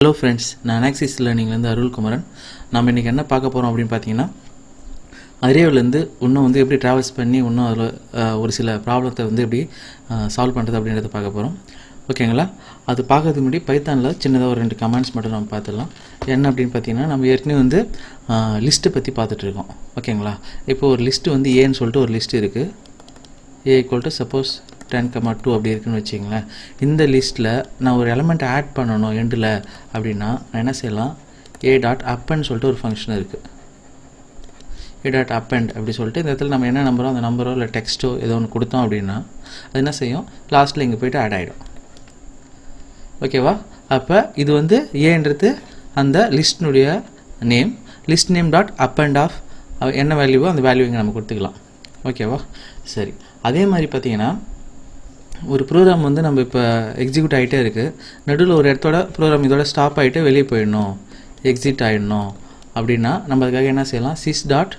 hello friends நான் அனாக்சிஸ் லேர்னிங்லேருந்து அருள்குமரன் நம்ம இன்றைக்கி என்ன பார்க்க போகிறோம் அப்படின்னு பார்த்தீங்கன்னா அரேவிலேருந்து இன்னும் வந்து எப்படி ட்ராவல்ஸ் பண்ணி இன்னும் அதில் ஒரு சில ப்ராப்ளத்தை வந்து எப்படி சால்வ் பண்ணுறது அப்படின்றத பார்க்க போகிறோம் ஓகேங்களா அது பார்க்கறதுக்கு முன்னாடி பைத்தானில் சின்னதாக ஒரு ரெண்டு கமெண்ட்ஸ் மட்டும் நம்ம பார்த்துடலாம் என்ன அப்படின்னு பார்த்தீங்கன்னா நம்ம ஏற்கனவே வந்து லிஸ்ட்டை பற்றி பார்த்துட்ருக்கோம் ஓகேங்களா இப்போ ஒரு லிஸ்ட்டு வந்து ஏன்னு சொல்லிட்டு ஒரு லிஸ்ட் இருக்குது A equal to suppose ten comma two அப்படி இருக்குன்னு வச்சிங்களேன் இந்த லிஸ்ட்டில் நான் ஒரு எலமெண்ட் ஆட் பண்ணணும் எண்டில் அப்படின்னா நான் என்ன செய்யலாம் ஏ டாட் அப்பன்னு சொல்லிட்டு ஒரு ஃபங்க்ஷன் இருக்குது ஏ டாட் அப்பண்ட் அப்படி சொல்லிட்டு இந்த இடத்துல நம்ம என்ன நம்பரோ அந்த நம்பரோ இல்லை டெக்ஸ்ட்டோ ஏதோ ஒன்று கொடுத்தோம் அப்படின்னா அது என்ன செய்யும் லாஸ்ட்டில் இங்கே போயிட்டு ஆட் ஆகிடும் ஓகேவா அப்போ இது வந்து ஏன்றது அந்த லிஸ்ட்னுடைய name list name dot append of என்ன வேல்யூவோ அந்த வேல்யூ இங்கே நம்ம கொடுத்துக்கலாம் ஓகேவா சரி அதே மாதிரி பார்த்தீங்கன்னா ஒரு ப்ரோக்ராம் வந்து நம்ம இப்போ எக்ஸிக்யூட் ஆகிட்டே இருக்குது நடுவில் ஒரு இடத்தோட ப்ரோக்ராம் இதோட ஸ்டாப் ஆகிட்டு வெளியே போயிடணும் எக்ஸிட் ஆகிடணும் அப்படின்னா நம்ம அதுக்காக என்ன செய்யலாம் சிஸ் டாட்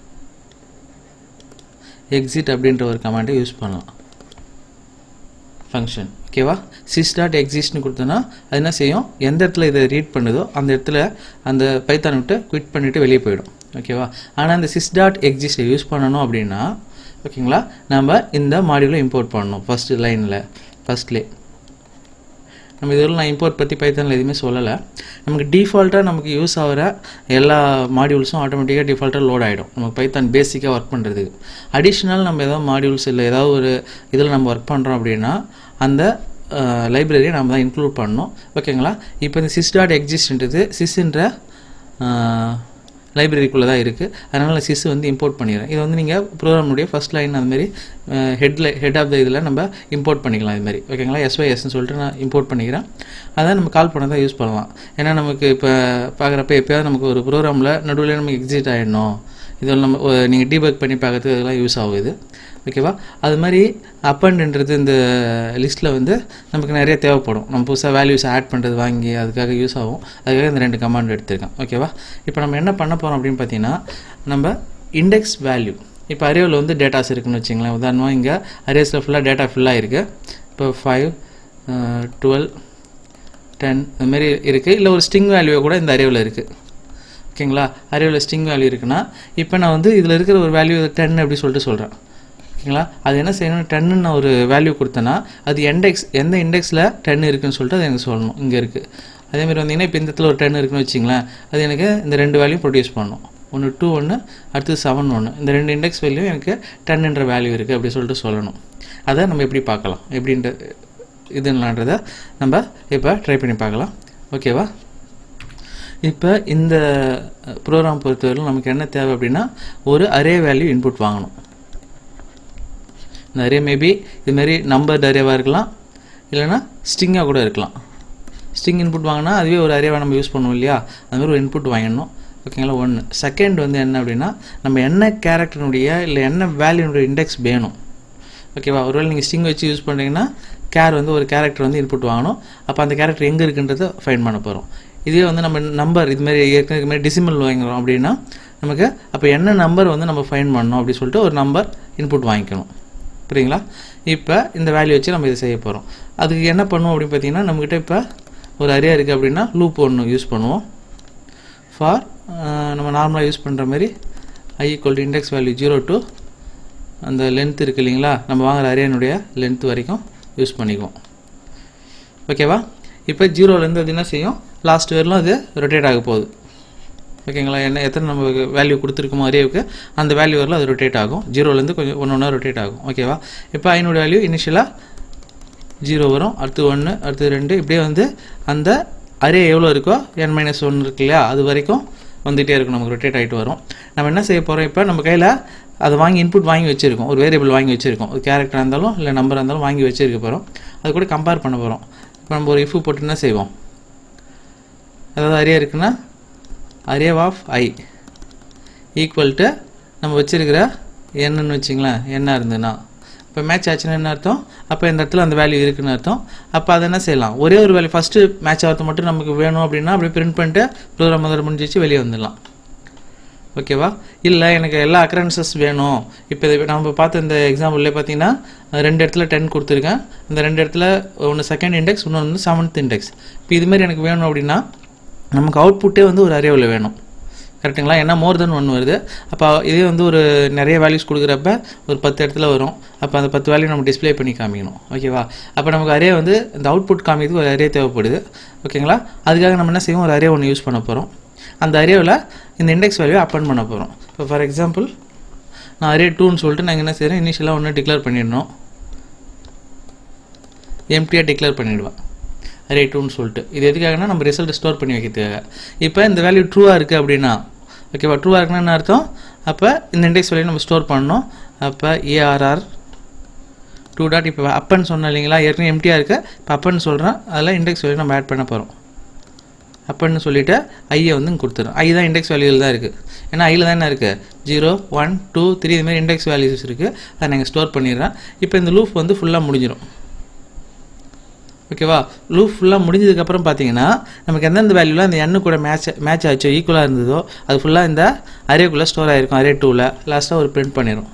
எக்ஸிட் அப்படின்ற ஒரு கமாண்டை யூஸ் பண்ணலாம் ஃபங்க்ஷன் ஓகேவா சிஸ் டாட் எக்ஸிஸ்ட்னு கொடுத்தோன்னா அது என்ன செய்யும் எந்த இடத்துல இதை ரீட் பண்ணுதோ அந்த இடத்துல அந்த பைத்தான் விட்டு குவிட் பண்ணிவிட்டு வெளியே போயிடும் ஓகேவா ஆனால் அந்த சிஸ் டாட் எக்ஸிஸ்ட்டை யூஸ் பண்ணணும் அப்படின்னா ஓகேங்களா நம்ம இந்த மாடியூலை இம்போர்ட் பண்ணணும் ஃபஸ்ட்டு லைனில் ஃபஸ்ட்லே நம்ம இதில் நான் இம்போர்ட் பற்றி பைத்தானில் எதுவுமே சொல்லலை நமக்கு டிஃபால்ட்டாக நமக்கு யூஸ் ஆகிற எல்லா மாடியூல்ஸும் ஆட்டோமேட்டிக்காக டிஃபால்ட்டாக லோட் ஆகிடும் நமக்கு பைத்தான் பேசிக்காக ஒர்க் பண்ணுறதுக்கு அடிஷ்னல் நம்ம ஏதாவது மாடியூல்ஸ் இல்லை ஏதாவது ஒரு இதில் நம்ம ஒர்க் பண்ணுறோம் அப்படின்னா அந்த லைப்ரரியை நம்ம தான் இன்க்ளூட் பண்ணணும் ஓகேங்களா இப்போ இந்த சிஸ் டாட் எக்ஸிஸ்ட்ன்றது சிஸ்ன்ற லைப்ரரிக்குள்ளே தான் இருக்குது அதனால் சிஸ் வந்து இம்போர்ட் பண்ணிடுறேன் இது வந்து நீங்கள் ப்ரோக்ராமுடைய ஃபஸ்ட் லைன் அதுமாரி ஹெட்டில் ஹெட் ஆஃப் த இதில் நம்ம இம்போர்ட் பண்ணிக்கலாம் இதுமாரி ஓகேங்களா எஸ்ஒய்எஸ்ன்னு சொல்லிட்டு நான் இம்போர்ட் பண்ணிக்கிறேன் அதான் நம்ம கால் பண்ண தான் யூஸ் பண்ணலாம் ஏன்னா நமக்கு இப்போ பார்க்குறப்ப எப்போயாவது நமக்கு ஒரு ப்ரோக்ராமில் நடுவில் நமக்கு எக்ஸிட் ஆகிடணும் இதில் நம்ம நீங்கள் டீபக் பண்ணி பார்க்கறதுக்கு இதெல்லாம் யூஸ் ஆகுது ஓகேவா அது மாதிரி அப்பண்டுன்றது இந்த லிஸ்ட்டில் வந்து நமக்கு நிறைய தேவைப்படும் நம்ம புதுசாக வேல்யூஸ் ஆட் பண்ணுறது வாங்கி அதுக்காக யூஸ் ஆகும் அதுக்காக இந்த ரெண்டு கமாண்ட் எடுத்திருக்கேன் ஓகேவா இப்போ நம்ம என்ன பண்ண போகிறோம் அப்படின்னு பார்த்தீங்கன்னா நம்ம இண்டெக்ஸ் வேல்யூ இப்போ அரேவில் வந்து டேட்டாஸ் இருக்குன்னு வச்சிங்களேன் உதாரணமாக இங்கே அரேஸில் ஃபுல்லாக டேட்டா ஃபுல்லாக இருக்குது இப்போ ஃபைவ் டுவெல் டென் இதுமாரி இருக்குது இல்லை ஒரு ஸ்டிங் வேல்யூவை கூட இந்த அரேவில் இருக்குது ஓகேங்களா அரேவில் ஸ்டிங் வேல்யூ இருக்குன்னா இப்போ நான் வந்து இதில் இருக்கிற ஒரு வேல்யூ டென் அப்படி சொல்லிட்டு சொல்கிறேன் ஓகேங்களா அது என்ன செய்யணும் டென்னு நான் ஒரு வேல்யூ கொடுத்தேன்னா அது இண்டெக்ஸ் எந்த இண்டெக்ஸில் டென் இருக்குன்னு சொல்லிட்டு அது எனக்கு சொல்லணும் இங்கே இருக்குது அதேமாதிரி வந்தீங்கன்னா இப்போ இந்த இடத்துல ஒரு டென் இருக்குன்னு வச்சிங்களேன் அது எனக்கு இந்த ரெண்டு வேல்யூ ப்ரொடியூஸ் பண்ணணும் ஒன்று டூ ஒன்று அடுத்தது செவன் ஒன்று இந்த ரெண்டு இண்டெக்ஸ் வேல்யூ எனக்கு டென்னுன்ற வேல்யூ இருக்குது அப்படி சொல்லிட்டு சொல்லணும் அதை நம்ம எப்படி பார்க்கலாம் எப்படின்ற இதுலான்றதை நம்ம இப்போ ட்ரை பண்ணி பார்க்கலாம் ஓகேவா இப்போ இந்த ப்ரோக்ராம் பொறுத்தவரையிலும் நமக்கு என்ன தேவை அப்படின்னா ஒரு அரே வேல்யூ இன்புட் வாங்கணும் இந்த அரே மேபி இதுமாரி நம்பர் அரேவாக இருக்கலாம் இல்லைனா ஸ்ட்ரிங்காக கூட இருக்கலாம் ஸ்ட்ரிங் இன்புட் வாங்கினா அதுவே ஒரு அரேவாக நம்ம யூஸ் பண்ணுவோம் இல்லையா அது மாதிரி ஒரு இன்புட் வாங்கிடணும் ஓகேங்களா ஒன்று செகண்ட் வந்து என்ன அப்படின்னா நம்ம என்ன கேரக்டருடைய இல்லை என்ன வேல்யூனுடைய இண்டெக்ஸ் வேணும் ஓகேவா ஒருவேளை நீங்கள் ஸ்ட்ரிங் வச்சு யூஸ் பண்ணுறீங்கன்னா கேர் வந்து ஒரு கேரக்டர் வந்து இன்புட் வாங்கணும் அப்போ அந்த கேரக்டர் எங்கே இருக்குன்றதை ஃபைன் பண்ண போகிறோம் இதே வந்து நம்ம நம்பர் இதுமாரி ஏற்கனவே இதுமாதிரி டிசிமல் வாங்குறோம் அப்படின்னா நமக்கு அப்போ என்ன நம்பர் வந்து நம்ம ஃபைன் பண்ணணும் அப்படின்னு சொல்லிட்டு ஒரு நம்பர் இன்புட் வாங்கிக்கணும் புரியுங்களா இப்போ இந்த வேல்யூ வச்சு நம்ம இதை செய்ய போகிறோம் அதுக்கு என்ன பண்ணுவோம் அப்படின்னு பார்த்தீங்கன்னா நம்மக்கிட்ட இப்போ ஒரு அரியா இருக்குது அப்படின்னா லூப் ஒன்று யூஸ் பண்ணுவோம் ஃபார் நம்ம நார்மலாக யூஸ் பண்ணுற மாதிரி I equal to index value zero to அந்த லென்த் இருக்குது இல்லைங்களா நம்ம வாங்குகிற அரியனுடைய லென்த் வரைக்கும் யூஸ் பண்ணிக்குவோம் ஓகேவா இப்போ ஜீரோலேருந்து அது என்ன செய்யும் லாஸ்ட் வரலும் அது ரொட்டேட் ஆக போகுது ஓகேங்களா என்ன எத்தனை நம்ம வேல்யூ கொடுத்துருக்கோமோ அரேவுக்கு அந்த வேல்யூ வரலாம் அது ரொட்டேட் ஆகும் ஜீரோலேருந்து கொஞ்சம் ஒன்று ஒன்றா ரொட்டேட் ஆகும் ஓகேவா இப்போ ஐநூறு வேல்யூ இனிஷியலாக ஜீரோ வரும் அடுத்து ஒன்று அடுத்து ரெண்டு இப்படியே வந்து அந்த அரே எவ்வளோ இருக்கோ என் மைனஸ் ஒன்று இருக்கு இல்லையா அது வரைக்கும் வந்துகிட்டே இருக்கும் நமக்கு ரொட்டேட் ஆகிட்டு வரும் நம்ம என்ன செய்ய போகிறோம் இப்போ நம்ம கையில் அதை வாங்கி இன்புட் வாங்கி வச்சுருக்கோம் ஒரு வேரியபிள் வாங்கி வச்சுருக்கோம் ஒரு கேரக்டராக இருந்தாலும் இல்லை நம்பராக இருந்தாலும் வாங்கி வச்சுருக்க போகிறோம் அது கூட கம்பேர் பண்ண போகிறோம் இப்போ நம்ம ஒரு இஃபு போட்டு என்ன செய்வோம் அதாவது அரே இருக்குன்னா array of I equal to நம்ம வச்சுருக்கிற என்னன்னு வச்சிங்களேன் என்ன இருந்ததுன்னா இப்போ மேட்ச் ஆச்சுன்னா என்ன அர்த்தம் அப்போ இந்த இடத்துல அந்த வேல்யூ இருக்குன்னு அர்த்தம் அப்போ அதை என்ன செய்யலாம் ஒரே ஒரு வேல்யூ ஃபஸ்ட்டு மேட்ச் ஆகிறது மட்டும் நமக்கு வேணும் அப்படின்னா அப்படி பிரிண்ட் பண்ணிட்டு ப்ரோக்ராம் முதல்ல முடிஞ்சிச்சு வெளியே வந்துடலாம் ஓகேவா இல்லை எனக்கு எல்லா அக்கரன்சஸ் வேணும் இப்போ இது நம்ம பார்த்த இந்த எக்ஸாம்பிள்லேயே பார்த்தீங்கன்னா ரெண்டு இடத்துல டென் கொடுத்துருக்கேன் இந்த ரெண்டு இடத்துல ஒன்று செகண்ட் இண்டெக்ஸ் இன்னொன்று வந்து செவன்த் இண்டெக்ஸ் இப்போ இதுமாரி எனக்கு வேணும் அப்படின்னா நமக்கு அவுட்புட்டே வந்து ஒரு அரேவில் வேணும் கரெக்டுங்களா ஏன்னா மோர் தென் ஒன் வருது அப்போ இதே வந்து ஒரு நிறைய வேல்யூஸ் கொடுக்குறப்ப ஒரு பத்து இடத்துல வரும் அப்போ அந்த பத்து வேல்யூ நம்ம டிஸ்ப்ளே பண்ணி காமிக்கணும் ஓகேவா அப்போ நமக்கு அரே வந்து இந்த அவுட்புட் காமிக்கிறதுக்கு ஒரு அரே தேவைப்படுது ஓகேங்களா அதுக்காக நம்ம என்ன செய்வோம் ஒரு அரே ஒன்று யூஸ் பண்ண போகிறோம் அந்த அரேவில் இந்த இண்டெக்ஸ் வேல்யூ அப்பன் பண்ண போகிறோம் இப்போ ஃபார் எக்ஸாம்பிள் நான் அரே டூன்னு சொல்லிட்டு நாங்கள் என்ன செய்கிறேன் இனிஷியலாக ஒன்று டிக்ளேர் பண்ணிடணும் எம்டியாக டிக்ளேர் பண்ணிவிடுவேன் அரே டூன்னு சொல்லிட்டு இது எதுக்காகனா நம்ம ரிசல்ட் ஸ்டோர் பண்ணி வைக்கிறதுக்காக இப்போ இந்த வேல்யூ ட்ரூவாக இருக்குது அப்படின்னா ஓகேவா ட்ரூவாக இருக்குன்னா என்ன அர்த்தம் அப்போ இந்த இண்டெக்ஸ் வேல்யூ நம்ம ஸ்டோர் பண்ணணும் அப்போ ஏஆர்ஆர் டூ டாட் இப்போ அப்பன்னு சொன்னோம் இல்லைங்களா ஏற்கனவே எம்டியாக இருக்குது இப்போ அப்பன்னு சொல்கிறேன் அதில் இண்டெக்ஸ் வேல்யூ நம்ம ஆட் பண்ண போகிறோம் அப்பன்னு சொல்லிவிட்டு ஐயை வந்து இங்கே கொடுத்துரும் ஐ தான் இண்டெக்ஸ் வேல்யூவில் தான் இருக்குது ஏன்னா ஐயில் தான் என்ன இருக்குது ஜீரோ ஒன் டூ த்ரீ இதுமாதிரி இண்டெக்ஸ் வேல்யூஸ் இருக்குது அதை நாங்கள் ஸ்டோர் பண்ணிடுறேன் இப்போ இந்த லூப் வந்து ஃபுல்லாக முடிஞ்சிடும் ஓகேவா லூப் ஃபுல்லாக முடிஞ்சதுக்கப்புறம் பார்த்தீங்கன்னா நமக்கு எந்தெந்த வேல்யூவில் அந்த எண்ணு கூட மேட்ச் மேட்ச் ஆச்சோ ஈக்குவலாக இருந்ததோ அது ஃபுல்லாக இந்த அரேக்குள்ளே ஸ்டோர் ஆகிருக்கும் அரே டூவில் லாஸ்ட்டாக ஒரு பிரிண்ட் பண்ணிடும்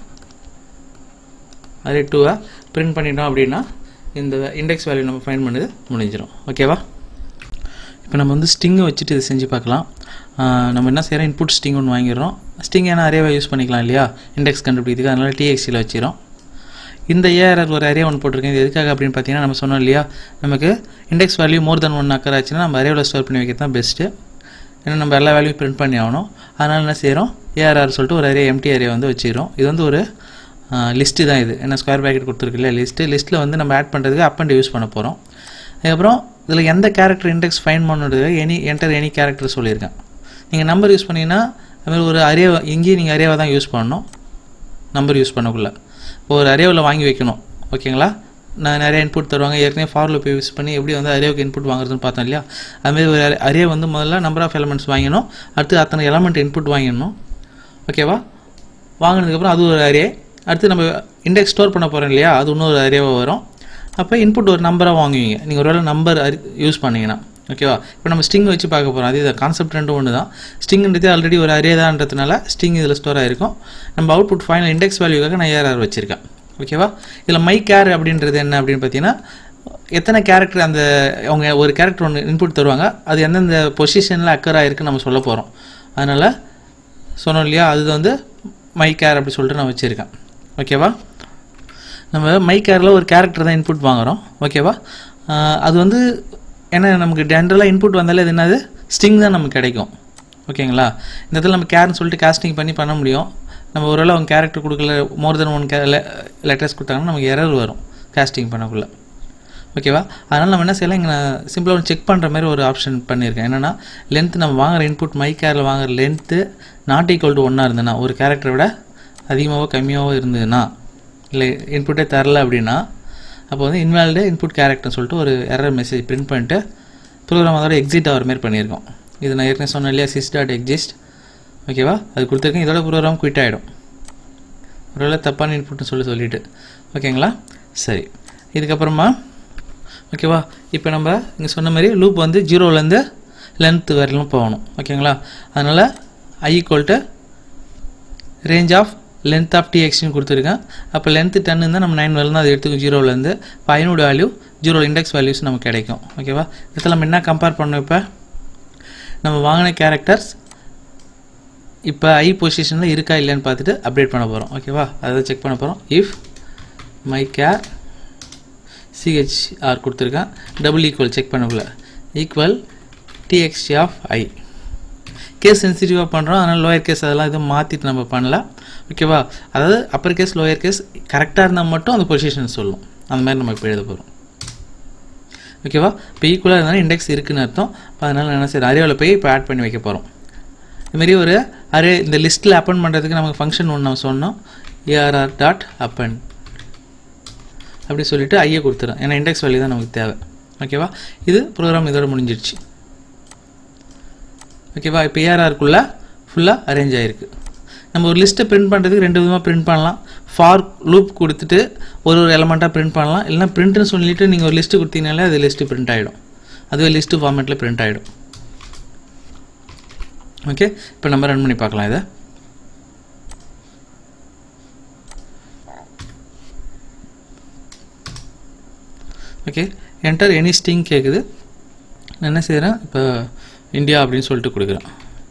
அரே டூவை பிரிண்ட் பண்ணிட்டோம் அப்படின்னா இந்த இண்டெக்ஸ் வேல்யூ நம்ம ஃபைன் பண்ணது முடிஞ்சிடும் ஓகேவா இப்போ நம்ம வந்து ஸ்டிங்கை வச்சுட்டு இதை செஞ்சு பார்க்கலாம் ஆஹ் நம்ம என்ன செய்கிறோம் இன்புட் ஸ்டிங் ஒன்று வாங்கிடுறோம் ஸ்டிங் ஏன்னா அரேவை யூஸ் பண்ணிக்கலாம் இல்லையா இண்டெக்ஸ் கண்டுபிடிக்கிறதுக்கு அதனால் டிஎக்ஸியில் வச்சிடும் இந்த ஏஆர்ஆர் ஒரு அரே ஒன்று போட்டிருக்கேன் இது எதுக்காக அப்படின்னு பார்த்தீங்கன்னா நம்ம சொன்னோம் இல்லையா நமக்கு index value more than one occur ஆச்சுன்னா நம்ம அரேவில் ஸ்டோர் பண்ணி வைக்கிறது தான் பெஸ்ட்டு ஏன்னா நம்ம எல்லா வேல்யூ பிரிண்ட் பண்ணி ஆகணும் அதனால் என்ன செய்கிறோம் ஏஆர்ஆர் சொல்லிட்டு ஒரு அரே எம்டி அரே வந்து வச்சிடும் இது வந்து ஒரு லிஸ்ட்டு தான் இது என்ன ஸ்கொயர் பேக்கெட் கொடுத்துருக்கு இல்லையா லிஸ்ட்டு லிஸ்ட்டில் வந்து நம்ம ஆட் பண்ணுறதுக்கு அப் அண்ட் யூஸ் பண்ண போகிறோம் அதுக்கப்புறம் இதில் எந்த கேரக்டர் இண்டெக்ஸ் ஃபைன் பண்ணுறது எனி என்டர் எனி கேரக்டர் சொல்லியிருக்கேன் நீங்கள் நம்பர் யூஸ் பண்ணிங்கன்னா அதுமாதிரி ஒரு அரே இங்கேயும் நீங்கள் அரேவை தான் யூஸ் பண்ணணும் நம்பர் யூஸ் பண்ணக்குள்ள இப்போ ஒரு அரேவில் வாங்கி வைக்கணும் ஓகேங்களா நான் நிறைய இன்புட் தருவாங்க ஏற்கனவே ஃபார்ல போய் யூஸ் பண்ணி எப்படி வந்து அரேவுக்கு இன்புட் வாங்குறதுன்னு பார்த்தோம் இல்லையா அதுமாதிரி ஒரு அரே வந்து முதல்ல நம்பர் ஆஃப் எலமெண்ட்ஸ் வாங்கணும் அடுத்து அத்தனை எலமெண்ட் இன்புட் வாங்கிடணும் ஓகேவா வாங்கினதுக்கப்புறம் அது ஒரு அரே அடுத்து நம்ம இண்டெக்ஸ் ஸ்டோர் பண்ண போகிறோம் இல்லையா அது இன்னொரு அரேவாக வரும் அப்போ இன்புட் ஒரு நம்பராக வாங்குவீங்க நீங்கள் ஒருவேளை நம்பர் யூஸ் பண்ணீங்கன்னா ஓகேவா இப்போ நம்ம ஸ்டிங் வச்சு பார்க்க போகிறோம் அது இது கான்செப்ட் ரெண்டும் ஒன்று தான் ஸ்டிங்ன்றது ஆல்ரெடி ஒரு அரே தான்றதுனால ஸ்டிங் இதில் ஸ்டோர் ஆகிருக்கும் நம்ம அவுட்புட் ஃபைனல் இண்டெக்ஸ் வேல்யூக்காக நான் ஏஆர்ஆர் வச்சுருக்கேன் ஓகேவா இதில் மை கேர் அப்படின்றது என்ன அப்படின்னு பார்த்தீங்கன்னா எத்தனை கேரக்டர் அந்த அவங்க ஒரு கேரக்டர் ஒன்று இன்புட் தருவாங்க அது எந்தெந்த பொசிஷனில் அக்கர் ஆகிருக்குன்னு நம்ம சொல்ல போகிறோம் அதனால் சொன்னோம் இல்லையா அது வந்து மை கேர் அப்படி சொல்லிட்டு நான் வச்சுருக்கேன் ஓகேவா நம்ம மை கேரில் ஒரு கேரக்டர் தான் இன்புட் வாங்குகிறோம் ஓகேவா ஆஹ் அது வந்து ஏன்னா நமக்கு ஜென்ரலாக இன்புட் வந்தாலே அது என்னது ஸ்டிங் தான் நமக்கு கிடைக்கும் ஓகேங்களா இந்த இடத்துல நம்ம கேர்னு சொல்லிட்டு காஸ்டிங் பண்ணி பண்ண முடியும் நம்ம ஒருவேளை அவங்க கேரக்டர் கொடுக்கல more than one K letters கொடுத்தாங்கன்னா நமக்கு எரர் வரும் காஸ்டிங் பண்ணக்குள்ள ஓகேவா அதனால் நம்ம என்ன செய்யலாம் இங்கே நான் சிம்பிளாக ஒரு செக் பண்ணுற மாதிரி ஒரு ஆப்ஷன் பண்ணியிருக்கேன் என்னென்னா லென்த் நம்ம வாங்குற இன்புட் மை கேரில் வாங்குற லென்த்து நாட் ஈக்குவல் டு ஒன்னாக இருந்ததுன்னா ஒரு கேரக்டரை விட அதிகமாகவோ கம்மியாகவோ இருந்ததுன்னா இல்லை இன்புட்டே தரல அப்படின்னா அப்போ வந்து இன்வால்டு இன்புட் கேரக்டர்னு சொல்லிட்டு ஒரு எரர் மெசேஜ் பிரிண்ட் பண்ணிட்டு ப்ரோக்ராம் அதோட எக்ஸிட் ஆகிற மாதிரி பண்ணியிருக்கோம் இது நான் ஏற்கனவே சொன்னேன் இல்லையா சிஸ் டாட் எக்ஸிஸ்ட் ஓகேவா அது கொடுத்துருக்கேன் இதோட ப்ரோக்ராம் குயிட் ஆகிடும் ஒருவேளை தப்பான இன்புட்னு சொல்லி சொல்லிட்டு ஓகேங்களா சரி இதுக்கப்புறமா ஓகேவா இப்போ நம்ம இங்கே சொன்ன மாதிரி லூப் வந்து ஜீரோலேருந்து லென்த் வரையிலும் போகணும் ஓகேங்களா அதனால் I equal to range of length of டிஎக்ஸ்னு கொடுத்துருக்கேன் அப்போ லென்த்து டென்னு இருந்தால் நம்ம நைன் வரலாம் அதை எடுத்துக்கும் ஜீரோலேருந்து இப்போ ஐநூறு வேல்யூ ஜீரோ இண்டெக்ஸ் வேல்யூஸ் நமக்கு கிடைக்கும் ஓகேவா இதில் நம்ம என்ன கம்பேர் பண்ணோம் இப்போ நம்ம வாங்கின கேரக்டர்ஸ் இப்போ ஐ பொசிஷனில் இருக்கா இல்லைன்னு பார்த்துட்டு அப்டேட் பண்ண போகிறோம் ஓகேவா அதை செக் பண்ண போகிறோம் இஃப் மை கேர் சிஹெச்ஆர் கொடுத்துருக்கேன் டபுள் ஈக்குவல் செக் பண்ணக்குள்ள equal T X T of I case சென்சிட்டிவாக பண்ணுறோம் அதனால் லோயர் கேஸ் அதெல்லாம் எதுவும் மாற்றிட்டு நம்ம பண்ணல ஓகேவா அதாவது அப்பர் கேஸ் லோயர் கேஸ் கரெக்டாக இருந்தால் மட்டும் அந்த பொசிஷன் சொல்லும் அந்த மாதிரி நம்ம இப்போ எழுத போகிறோம் ஓகேவா இப்போ ஈக்குவலாக இருந்தாலும் இண்டெக்ஸ் இருக்குன்னு அர்த்தம் இப்போ அதனால் என்ன சரி அரேவில் போய் இப்போ ஆட் பண்ணி வைக்க போகிறோம் இதுமாரி ஒரு அரே இந்த லிஸ்ட்டில் அப்பன் பண்ணுறதுக்கு நமக்கு ஃபங்க்ஷன் ஒன்று நம்ம சொன்னோம் ஏஆர்ஆர் டாட் அப்பன் அப்படி சொல்லிட்டு ஐயை கொடுத்துரும் ஏன்னா இண்டெக்ஸ் வேல்யூ தான் நமக்கு தேவை ஓகேவா இது ப்ரோக்ராம் இதோட முடிஞ்சிடுச்சு ஓகேவா இப்போ ஏஆர்ஆருக்குள்ளே ஃபுல்லாக அரேஞ்ச் ஆகிருக்கு நம்ம ஒரு லிஸ்ட்டை பிரிண்ட் பண்ணுறதுக்கு ரெண்டு விதமாக பிரிண்ட் பண்ணலாம் ஃபார் லூப் கொடுத்துட்டு ஒரு ஒரு எலமெண்ட்டாக பிரிண்ட் பண்ணலாம் இல்லைனா பிரிண்ட்னு சொல்லிட்டு நீங்கள் ஒரு லிஸ்ட்டு கொடுத்தீங்கனாலே அது லிஸ்ட்டு பிரிண்ட் ஆகிடும் அதுவே லிஸ்ட்டு ஃபார்மேட்டில் பிரிண்ட் ஆகிடும் ஓகே இப்போ நம்ம ரன் பண்ணி பார்க்கலாம் இதை ஓகே என்டர் எனி ஸ்டிங் கேட்குது நான் என்ன செய்கிறேன் இப்போ இந்தியா அப்படின்னு சொல்லிட்டு கொடுக்குறேன்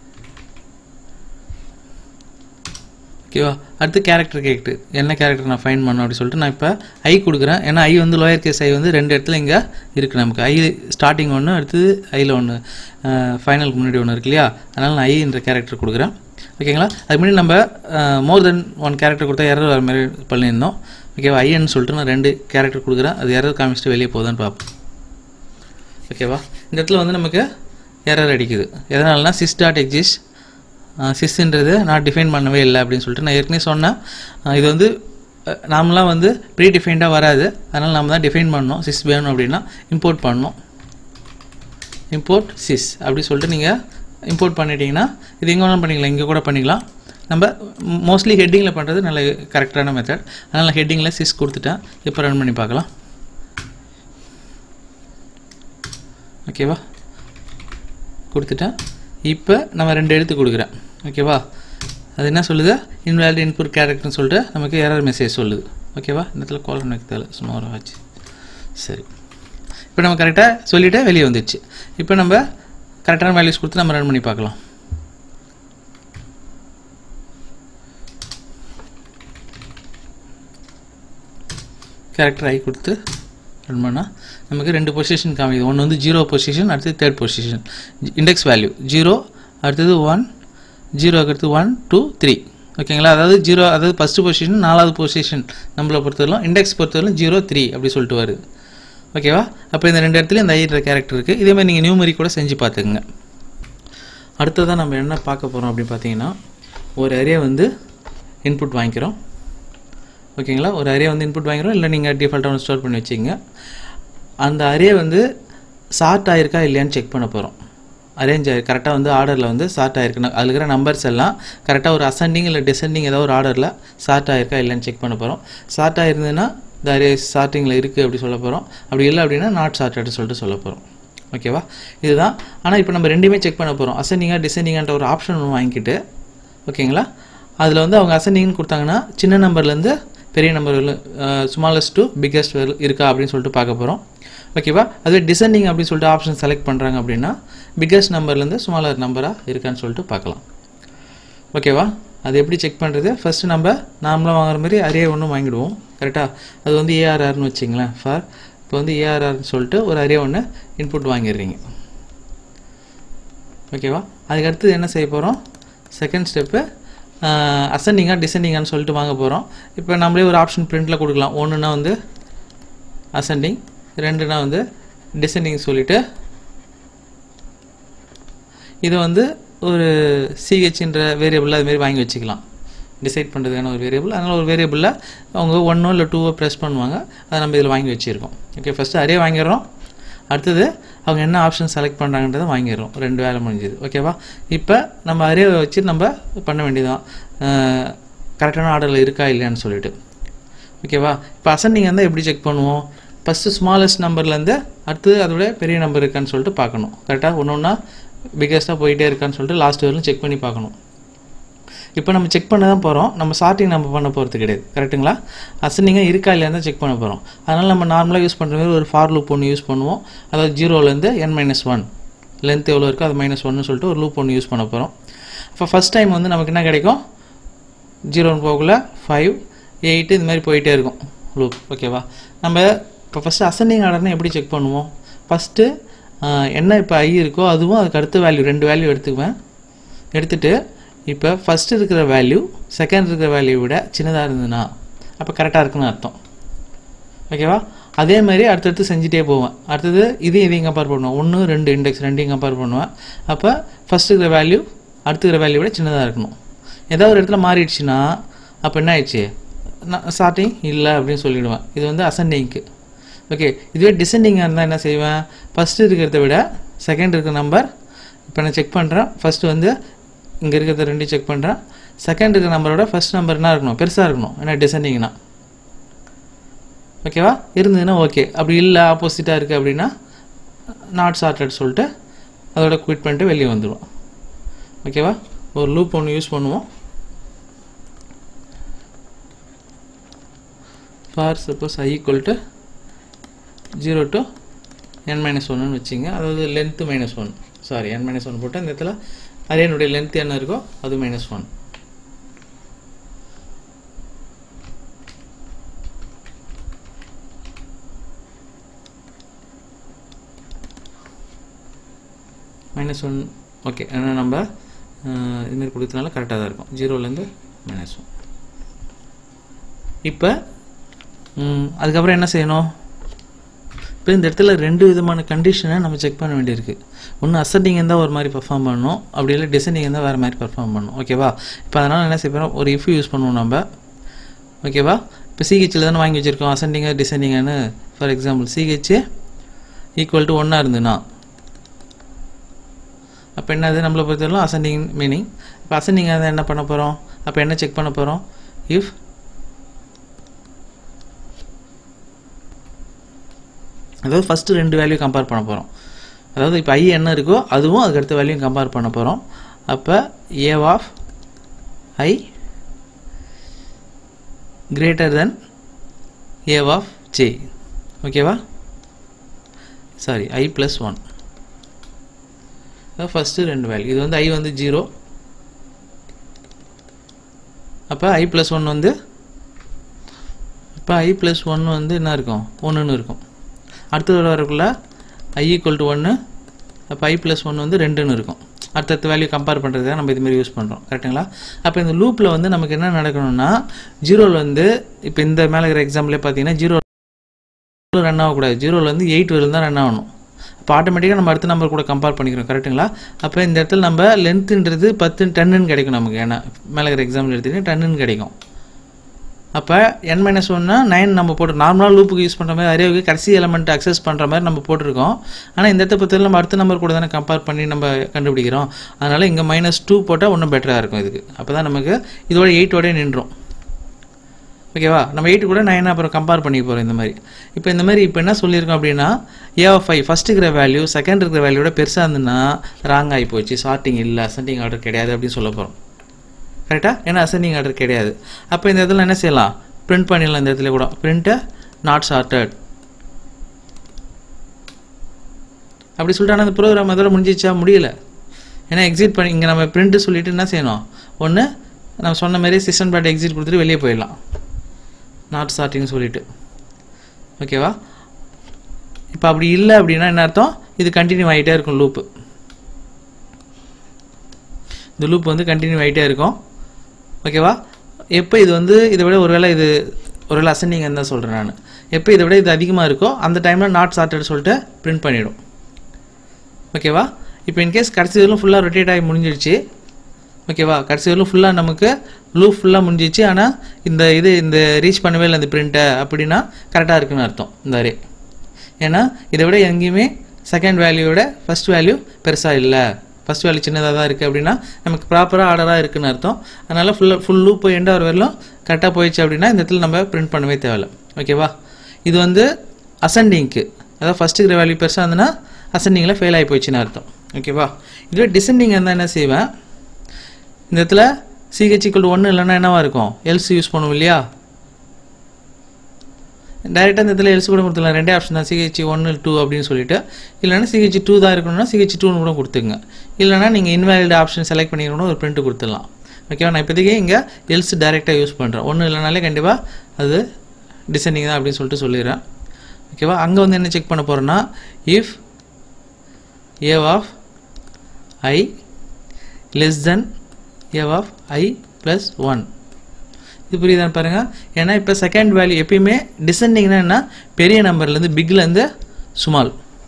ஓகேவா அடுத்து கேரக்டர் கேட்டு என்ன கேரக்டர் நான் ஃபைன் பண்ணணும் அப்படின்னு சொல்லிட்டு நான் இப்போ ஐ கொடுக்குறேன் ஏன்னா ஐ வந்து லோயர் கேஸ் ஐ வந்து ரெண்டு இடத்துல இங்கே இருக்குது நமக்கு ஐ ஸ்டார்டிங் ஒன்று அடுத்தது ஐயில் ஒன்று ஃபைனலுக்கு முன்னாடி ஒன்று இருக்கு இல்லையா அதனால் நான் ஐன்ற கேரக்டர் கொடுக்குறேன் ஓகேங்களா அதுக்கு முன்னாடி நம்ம மோர் தென் ஒன் கேரக்டர் கொடுத்தா எரர் வர மாதிரி பண்ணியிருந்தோம் ஓகேவா ஐன்னு சொல்லிட்டு நான் ரெண்டு கேரக்டர் கொடுக்குறேன் அது எரர் காமிச்சிட்டு வெளியே போகுதான்னு பார்ப்போம் ஓகேவா இந்த இடத்துல வந்து நமக்கு எரர் அடிக்குது எதனாலனா சிஸ் டாட் எக்ஸிஸ்ட் சிஸ்ன்றது நான் டிஃபைன் பண்ணவே இல்லை அப்படின்னு சொல்லிட்டு நான் ஏற்கனவே சொன்னேன் அஹ் இது வந்து நாமலாம் வந்து ப்ரீ டிஃபைன்டாக வராது அதனால் நம்ம தான் டிஃபைன் பண்ணணும் சிஸ் வேணும் அப்படின்னா இம்போர்ட் பண்ணணும் இம்போர்ட் சிஸ் அப்படி சொல்லிட்டு நீங்கள் இம்போர்ட் பண்ணிட்டீங்கன்னா இது எங்கே வேணாலும் பண்ணிக்கலாம் இங்கே கூட பண்ணிக்கலாம் நம்ம மோஸ்ட்லி ஹெட்டிங்கில் பண்ணுறது நல்ல கரெக்டான மெத்தட் அதனால் நான் ஹெட்டிங்கில் சிஸ் கொடுத்துட்டேன் இப்போ ரன் பண்ணி பார்க்கலாம் ஓகேவா கொடுத்துட்டேன் இப்போ நம்ம ரெண்டு எழுத்து கொடுக்குறேன் ஓகேவா அது என்ன சொல்லுது இன்வேலிட் இன்புட் கேரக்டர்னு சொல்லிட்டு நமக்கு எரர் மெசேஜ் சொல்லுது ஓகேவா இந்த இடத்துல கால் எனக்கு தேவை சும்மா ஒரு ஆச்சு சரி இப்போ நம்ம கரெக்டாக சொல்லிவிட்டு வெளியே வந்துடுச்சு இப்போ நம்ம கரெக்டான வேல்யூஸ் கொடுத்து நம்ம ரன் பண்ணி பார்க்கலாம் கேரக்டர் ஐ கொடுத்து ரன் பண்ணால் நமக்கு ரெண்டு பொசிஷன் காமிக்குது ஒன்று வந்து ஜீரோ பொசிஷன் அடுத்தது third position index value zero அடுத்தது ஒன் ஜீரோக்கு அடுத்து ஒன் டூ த்ரீ ஓகேங்களா அதாவது ஜீரோ அதாவது ஃபஸ்ட்டு பொசிஷன் நாலாவது பொசிஷன் நம்மளை பொறுத்தவரைக்கும் இண்டெக்ஸ் பொறுத்தவரைக்கும் ஜீரோ த்ரீ அப்படி சொல்லிட்டு வருது ஓகேவா அப்போ இந்த ரெண்டு இடத்துல இந்த ஐன்ற கேரக்டர் இருக்குது இதே மாதிரி நீங்கள் நியூமரி கூட செஞ்சு பார்த்துக்குங்க அடுத்ததான் நம்ம என்ன பார்க்க போகிறோம் அப்படின்னு பார்த்தீங்கன்னா ஒரு அரே வந்து இன்புட் வாங்கிக்கிறோம் ஓகேங்களா ஒரு அரே வந்து இன்புட் வாங்கிக்கிறோம் இல்லை நீங்கள் டிஃபால்ட்டாக ஒன்று ஸ்டோர் பண்ணி வச்சிங்க அந்த அரே வந்து சார்ட் ஆயிருக்கா இல்லையான்னு செக் பண்ண போகிறோம் அரேஞ்ச் ஆகி கரெக்டாக வந்து ஆர்டரில் வந்து சார்ட் ஆயிருக்கு அதில் இருக்கிற நம்பர்ஸ் எல்லாம் கரெக்டாக ஒரு அசெண்டிங் இல்லை டிசெண்டிங் ஏதோ ஒரு ஆர்டரில் சார்ட் ஆயிருக்கா இல்லைன்னு செக் பண்ண போகிறோம் சார்ட் ஆயிருந்ததுன்னா இந்த அரே சார்ட்டிங்கில் இருக்குது அப்படி சொல்ல போகிறோம் அப்படி இல்லை அப்படின்னா நாட் சார்ட்டட் சொல்லிட்டு சொல்ல போகிறோம் ஓகேவா இதுதான் ஆனால் இப்போ நம்ம ரெண்டுமே செக் பண்ண போகிறோம் அசெண்டிங்காக டிசெண்டிங்கான்ற ஒரு ஆப்ஷன் ஒன்று வாங்கிக்கிட்டு ஓகேங்களா அதில் வந்து அவங்க அசெண்டிங்னு கொடுத்தாங்கன்னா சின்ன நம்பர்லேருந்து பெரிய நம்பர் ஸ்மாலஸ்ட் டு பிக்கஸ்ட் இருக்கா அப்படின்னு சொல்லிட்டு பார்க்க போகிறோம் ஓகேவா அதுவே டிசெண்டிங் அப்படின்னு சொல்லிட்டு ஆப்ஷன் செலக்ட் பண்ணுறாங்க அப்படின்னா பிக்கஸ்ட் நம்பர்லேருந்து ஸ்மாலர் நம்பராக இருக்கான்னு சொல்லிட்டு பார்க்கலாம் ஓகேவா அது எப்படி செக் பண்ணுறது ஃபஸ்ட்டு நம்ம நார்மலாக வாங்குற மாதிரி அரே ஒன்று வாங்கிடுவோம் கரெக்டாக அது வந்து ஏஆர்ஆர்னு வச்சிங்களேன் ஃபார் இப்போ வந்து ஏஆர்ஆர்னு சொல்லிட்டு ஒரு அரே ஒன்று இன்புட் வாங்கிடுறீங்க ஓகேவா அதுக்கடுத்து என்ன செய்ய போகிறோம் செகண்ட் ஸ்டெப்பு அசெண்டிங்காக டிசெண்டிங்கான்னு சொல்லிட்டு வாங்க போகிறோம் இப்போ நம்மளே ஒரு ஆப்ஷன் பிரிண்டில் கொடுக்கலாம் ஒன்றுனா வந்து அசெண்டிங் ரெண்டுனா வந்து டிசெண்டிங் சொல்லிவிட்டு இதை வந்து ஒரு சிஹெச்ன்ற வேரியபிளில் அதுமாரி வாங்கி வச்சுக்கலாம் டிசைட் பண்ணுறதுக்கான ஒரு வேரியபிள் அதனால் ஒரு வேரியபிளில் அவங்க ஒன்றோ இல்லை டூவோ ப்ரெஸ் பண்ணுவாங்க அதை நம்ம இதில் வாங்கி வச்சுருக்கோம் ஓகே ஃபஸ்ட்டு அரே வாங்கிடுறோம் அடுத்தது அவங்க என்ன ஆப்ஷன் செலக்ட் பண்ணுறாங்கன்றதை வாங்கிடுறோம் ரெண்டு வேலை முடிஞ்சுது ஓகேவா இப்போ நம்ம அரே வச்சு நம்ம பண்ண வேண்டியதான் கரெக்டான ஆர்டரில் இருக்கா இல்லையான்னு சொல்லிட்டு ஓகேவா இப்போ அசெண்டிங் இருந்தால் எப்படி செக் பண்ணுவோம் ஃபஸ்ட்டு ஸ்மாலஸ்ட் நம்பர்லேருந்து அடுத்து அதோட பெரிய நம்பர் இருக்கான்னு சொல்லிட்டு பார்க்கணும் கரெக்டாக ஒன்று ஒன்றா பிக்கஸ்ட்டாக போயிட்டே இருக்கான்னு சொல்லிட்டு லாஸ்ட் வரலும் செக் பண்ணி பார்க்கணும் இப்போ நம்ம செக் பண்ண தான் போகிறோம் நம்ம சார்ட்டிங் நம்ம பண்ண போகிறது கிடையாது கரெக்ட்டுங்களா அசனிங்காக இருக்கா இல்லையா தான் செக் பண்ண போகிறோம் அதனால் நம்ம நார்மலாக யூஸ் பண்ணுற மாதிரி ஒரு ஃபார் லூப் ஒன்று யூஸ் பண்ணுவோம் அதாவது ஜீரோலேருந்து என் மைனஸ் ஒன் லென்த் எவ்வளோ இருக்கோ அது மைனஸ் ஒன்னு சொல்லிட்டு ஒரு லூப் ஒன்று யூஸ் பண்ண போகிறோம் அப்போ ஃபஸ்ட் டைம் வந்து நமக்கு என்ன கிடைக்கும் ஜீரோன்னு போகக்குள்ள ஃபைவ் எயிட்டு இது மாதிரி போயிட்டே இருக்கும் லூப் ஓகேவா நம்ம இப்போ ஃபஸ்ட்டு அசெண்டிங் ஆர்டர்னா எப்படி செக் பண்ணுவோம் ஃபஸ்ட்டு என்ன இப்போ ஐ இருக்கோ அதுவும் அதுக்கு அடுத்த வேல்யூ ரெண்டு வேல்யூ எடுத்துக்குவேன் எடுத்துகிட்டு இப்போ ஃபஸ்ட்டு இருக்கிற வேல்யூ செகண்ட் இருக்கிற வேல்யூ விட சின்னதாக இருந்ததுன்னா அப்போ கரெக்டாக இருக்குன்னு அர்த்தம் ஓகேவா அதே மாதிரி அடுத்தடுத்து செஞ்சுட்டே போவேன் அடுத்தது இதையும் இதையும் கம்பேர் பண்ணுவேன் ஒன்று ரெண்டு இண்டெக்ஸ் ரெண்டையும் கம்பேர் பண்ணுவேன் அப்போ ஃபஸ்ட் இருக்கிற வேல்யூ அடுத்து இருக்கிற வேல்யூ விட சின்னதாக இருக்கணும் ஏதாவது ஒரு இடத்துல மாறிடுச்சுன்னா அப்போ என்ன ஆயிடுச்சு நான் ஸ்டார்டிங் இல்லை அப்படின்னு சொல்லிவிடுவேன் இது வந்து அசெண்டிங்க்கு ஓகே இதுவே டிசெண்டிங்காக இருந்தால் என்ன செய்வேன் ஃபஸ்ட்டு இருக்கிறத விட செகண்ட் இருக்கிற நம்பர் இப்போ நான் செக் பண்ணுறேன் ஃபஸ்ட்டு வந்து இங்கே இருக்கிறத ரெண்டு செக் பண்ணுறேன் செகண்ட் இருக்கிற நம்பரோட ஃபஸ்ட் நம்பர் என்ன இருக்கணும் பெருசாக இருக்கணும் ஏன்னா டிசெண்டிங்னா ஓகேவா இருந்ததுன்னா ஓகே அப்படி இல்லை ஆப்போசிட்டாக இருக்குது அப்படின்னா நாட் சார்ட்டட் சொல்லிட்டு அதோட குவிட் பண்ணிட்டு வெளியே வந்துடுவோம் ஓகேவா ஒரு லூப் ஒன்று யூஸ் பண்ணுவோம் for suppose I equal to zero to N minus ஒன்னு வச்சிங்க அதாவது length minus one sorry N minus one போட்டு இந்த இடத்துல அரேனுடைய லென்த் என்ன இருக்கோ அது minus one minus one okay ஏன்னா நம்ம அஹ், இதுமாரி கொடுத்தனால கரெக்டாக தான் இருக்கும் ஜீரோலேருந்து மைனஸ் ஒன் இப்போ அதுக்கப்புறம் என்ன செய்யணும் இப்போ இந்த இடத்துல ரெண்டு விதமான கண்டிஷனை நம்ம செக் பண்ண வேண்டியிருக்கு ஒன்று அசண்டிங் இருந்தால் ஒரு மாதிரி பர்ஃபார்ம் பண்ணணும் அப்படி இல்லை டிசைனிங் இருந்தால் வேறு மாதிரி பர்ஃபார்ம் பண்ணணும் ஓகேவா இப்போ அதனால் என்ன செய்ய போகிறோம் ஒரு இஃப் யூஸ் பண்ணுவோம் நம்ம ஓகேவா இப்போ சிஹெச்சில் தானே வாங்கி வச்சுருக்கோம் அசண்டிங்காக டிசைனிங்கானு for example C H equal to ஒன்னாக இருந்துன்னா அப்போ என்னது நம்மளை பொறுத்தவரைக்கும் அசண்டிங் மீனிங் இப்போ அசண்டிங் இருந்தால் என்ன பண்ண போகிறோம் அப்போ என்ன செக் பண்ண போகிறோம் இஃப் அதாவது ஃபஸ்ட்டு ரெண்டு வேல்யூ கம்பேர் பண்ண போகிறோம் அதாவது இப்போ ஐ என்ன இருக்கோ அதுவும் அதுக்கடுத்த வேல்யூ கம்பேர் பண்ண போகிறோம் அப்போ A of I greater than A of J ஓகேவா sorry I plus one first ரெண்டு வேல்யூ இது வந்து ஐ வந்து ஜீரோ அப்போ ஐ ப்ளஸ் ஒன் வந்து இப்போ ஐ ப்ளஸ் ஒன் வந்து என்ன இருக்கும் ஒன்றுன்னு இருக்கும் அடுத்தது வரக்குள்ள ஐ ஈக்குவல் டு ஒன்று அப்போ ஐ ப்ளஸ் ஒன் வந்து ரெண்டுன்னு இருக்கும் அடுத்தடுத்த வேல்யூ கம்பேர் பண்ணுறதுக்காக நம்ம இதுமாரி யூஸ் பண்ணுறோம் கரெக்டுங்களா அப்போ இந்த லூப்பில் வந்து நமக்கு என்ன நடக்கணும்னா ஜீரோவில் வந்து இப்போ இந்த மேலே இருக்கிற எக்ஸாம்பிளே பார்த்தீங்கன்னா ஜீரோ ரன் ஆகக்கூடாது ஜீரோவில் வந்து எயிட் வரையும் தான் ரன் ஆகணும் அப்போ ஆட்டோமேட்டிக்காக நம்ம அடுத்த நம்பர் கூட கம்பேர் பண்ணிக்கிறோம் கரெக்ட்டுங்களா அப்போ இந்த இடத்துல நம்ம லென்த்துன்றது பத்து டன்னுன்னு கிடைக்கும் நமக்கு ஏன்னா மேலே இருக்கிற எக்ஸாம்பிள் எடுத்துகிட்டு டன்னுன்னு கிடைக்கும் அப்போ என் மைனஸ் ஒன்னா நைன் நம்ம போட்டு நார்மலாக லூப்புக்கு யூஸ் பண்ணுற மாதிரி அரேவுக்கு கடைசி எலமெண்ட் அக்சஸ் பண்ணுற மாதிரி நம்ம போட்டிருக்கோம் ஆனால் இந்த இடத்த பொறுத்தவரை நம்ம அடுத்த நம்பர் கூட தானே கம்பேர் பண்ணி நம்ம கண்டுபிடிக்கிறோம் அதனால் இங்கே மைனஸ் டூ போட்டால் இன்னும் பெட்டராக இருக்கும் இதுக்கு அப்போ தான் நமக்கு இதோட எயிட்டோடய நின்றோம் ஓகேவா நம்ம எயிட்டு கூட நைன் அப்புறம் கம்பேர் பண்ணி போகிறோம் இந்த மாதிரி இப்போ இந்த மாதிரி இப்போ என்ன சொல்லியிருக்கோம் அப்படின்னா ஏ ஆஃப் ஃபைவ் ஃபஸ்ட் இருக்கிற வேல்யூ செகண்ட் இருக்கிற வேல்யூட பெருசாக இருந்ததுன்னா ராங் ஆகி போச்சு சார்ட்டிங் இல்லை அசெண்டிங் ஆர்டர் கிடையாது அப்படின்னு சொல்ல போகிறோம் கரெக்டாக ஏன்னா அசெண்டிங் ஆர்டர் கிடையாது அப்போ இந்த இடத்துல என்ன செய்யலாம் பிரிண்ட் பண்ணிடலாம் இந்த இடத்துல கூட பிரிண்ட்டை நாட் சார்ட்டட் அப்படி சொல்லிட்டு ஆனால் அந்த ப்ரோக்ராம் அதோட முடிஞ்சிச்சா முடியல ஏன்னா எக்ஸிட் பண்ணி இங்கே நம்ம பிரிண்ட்டு சொல்லிட்டு என்ன செய்யணும் ஒன்று நம்ம சொன்ன மாதிரி சிஸ்டம் டாட் எக்ஸிட் கொடுத்துட்டு வெளியே போயிடலாம் நாட் ஸ்டார்டிங் சொல்லிட்டு ஓகேவா இப்போ அப்படி இல்லை அப்படின்னா என்ன அர்த்தம் இது கண்டினியூ ஆகிட்டே இருக்கும் லூப்பு இந்த லூப் வந்து கண்டினியூ ஆகிட்டே இருக்கும் ஓகேவா எப்போ இது வந்து இதை விட ஒருவேளை இது ஒருவேளை அசெண்டிங் தான் சொல்கிறேன் நான் எப்போ இதை விட இது அதிகமாக இருக்கோ அந்த டைமில் நாட் சார்ட்டட் சொல்லிட்டு பிரிண்ட் பண்ணிடும் ஓகேவா இப்போ இன்கேஸ் கடைசி வரலும் ஃபுல்லாக ரொட்டேட் ஆகி முடிஞ்சிடுச்சு ஓகேவா கடைசி வரலும் ஃபுல்லாக நமக்கு லூப் ஃபுல்லாக முடிஞ்சிச்சு ஆனால் இந்த இது இந்த ரீச் பண்ணவே இல்லை இந்த பிரிண்ட்டை அப்படின்னா கரெக்டாக இருக்குன்னு அர்த்தம் இந்த அரே ஏன்னா இதை விட எங்கேயுமே செகண்ட் வேல்யூவோட ஃபஸ்ட் வேல்யூ பெருசாக இல்லை ஃபஸ்ட் வேல்யூ சின்னதாக தான் இருக்குது அப்படின்னா நமக்கு ப்ராப்பராக ஆர்டராக இருக்குன்னு அர்த்தம் அதனால் ஃபுல்லாக ஃபுல் லூப் எண்ட் ஆகிற வரலும் கரெக்டாக போயிடுச்சு அப்படின்னா இந்த இடத்துல நம்ம பிரிண்ட் பண்ணவே தேவையில்ல ஓகேவா இது வந்து அசெண்டிங்க்கு அதாவது ஃபஸ்ட்டு இருக்கிற வேல்யூ பெருசாக இருந்ததுன்னா அசெண்டிங்கில் ஃபெயில் ஆகி போயிடுச்சுன்னு அர்த்தம் ஓகேவா இதுவே டிசெண்டிங் இருந்தால் என்ன செய்வேன் இந்த இடத்துல சிஹெச் ஈக்குவல் ஒன்று இல்லைன்னா என்னவா இருக்கும் எல்ஸ் யூஸ் பண்ணுவோம் இல்லையா டேரெக்டாக இந்த இடத்துல எல்ஸ் கூட கொடுத்துக்கலாம் ரெண்டே ஆப்ஷன் தான் சிஹெச் ஒன்று டூ அப்படின்னு சொல்லிட்டு இல்லைன்னா சிஹெச் டூ தான் இருக்கணும்னா சிஹெச் டூன்னு கூட கொடுத்துங்க இல்லைனா நீங்கள் இன்வேலிட் ஆப்ஷன் செலக்ட் பண்ணிக்கணும் ஒரு பிரிண்ட் கொடுத்துடலாம் ஓகேவா நான் இப்போதைக்கு இங்கே எல்ஸ் டேரெக்டாக யூஸ் பண்ணுறேன் ஒன்றும் இல்லைனாலே கண்டிப்பாக அது டிசைனிங் தான் அப்படின்னு சொல்லிட்டு சொல்லிடுறேன் ஓகேவா அங்கே வந்து என்ன செக் பண்ண போகிறேன்னா if A of I less than A of I plus one இது புரியுதான்னு பாருங்கள் ஏன்னா இப்போ செகண்ட் வேல்யூ எப்பயுமே டிசெண்டிங்னா என்ன பெரிய நம்பர்லேருந்து பிக்லேருந்து ஸ்மால்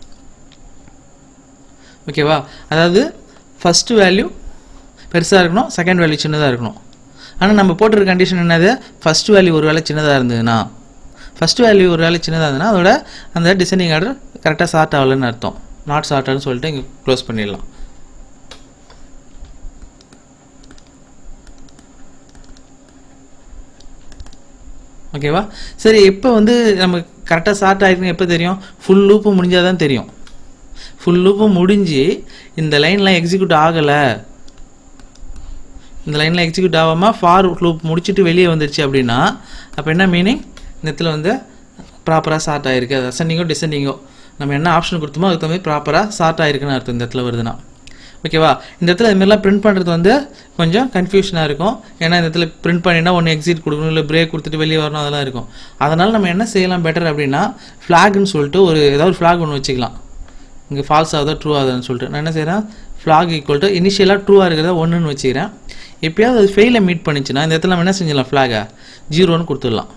ஓகேவா அதாவது ஃபஸ்ட்டு வேல்யூ பெருசாக இருக்கணும் செகண்ட் வேல்யூ சின்னதாக இருக்கணும் ஆனால் நம்ம போட்டிருக்க கண்டிஷன் என்னது ஃபஸ்ட் வேல்யூ ஒரு வேலை சின்னதாக இருந்ததுன்னா ஃபஸ்ட் வேல்யூ ஒரு வேலை சின்னதாக இருந்ததுன்னா அதோட அந்த டிசைனிங் ஆர்டர் கரெக்டாக சார்ட் ஆகலைன்னு அர்த்தம் நாட் சார்ட்டட்னு சொல்லிட்டு இங்கே க்ளோஸ் பண்ணிடலாம் ஓகேவா சரி எப்போ வந்து நம்ம கரெக்டாக ஸ்டார்ட் ஆகிருக்குன்னு எப்போ தெரியும் ஃபுல் லூப்பு முடிஞ்சால் தான் தெரியும் ஃபுல் லூப்பு முடிஞ்சு இந்த லைன்லாம் எக்ஸிக்யூட் ஆகலை இந்த லைனில் எக்ஸிக்யூட் ஆகாமல் ஃபார் லூப் முடிச்சுட்டு வெளியே வந்துருச்சு அப்படின்னா அப்போ என்ன மீனிங் இந்த இடத்துல வந்து ப்ராப்பராக சார்ட் ஆகிருக்கு அது அசெண்டிங்கோ டிசெண்டிங்கோ நம்ம என்ன ஆப்ஷன் கொடுத்தோமோ அதுக்கு தகுந்த மாதிரி ப்ராப்பராக சார்ட் ஆயிருக்குன்னு அர்த்தம் இந்த இடத்துல வருதுன்னா ஓகேவா இந்த இடத்துல இது மாதிரிலாம் பிரிண்ட் பண்ணுறது வந்து கொஞ்சம் கன்ஃபியூஷனாக இருக்கும் ஏன்னா இந்த இடத்துல பிரிண்ட் பண்ணினா ஒன்று எக்ஸிட் கொடுக்கணும் இல்லை பிரேக் கொடுத்துட்டு வெளியே வரணும் அதெல்லாம் இருக்கும் அதனால் நம்ம என்ன செய்யலாம் பெட்டர் அப்படின்னா ஃப்ளாக்னு சொல்லிட்டு ஒரு ஏதாவது ஒரு ஃப்ளாக் ஒன்று வச்சுக்கலாம் இங்கே ஃபால்ஸ் ஆகுதா ட்ரூ ஆகுதான்னு சொல்லிட்டு நான் என்ன செய்கிறேன் ஃப்ளாக் ஈக்குவல் டு இனிஷியலாக ட்ரூவாக இருக்கிறத ஒன்றுன்னு வச்சுக்கிறேன் எப்பயாவது அது ஃபெயிலை மீட் பண்ணிச்சுன்னா இந்த இடத்துல நம்ம என்ன செஞ்சிடலாம் ஃப்ளாகை ஜீரோன்னு கொடுத்துடலாம்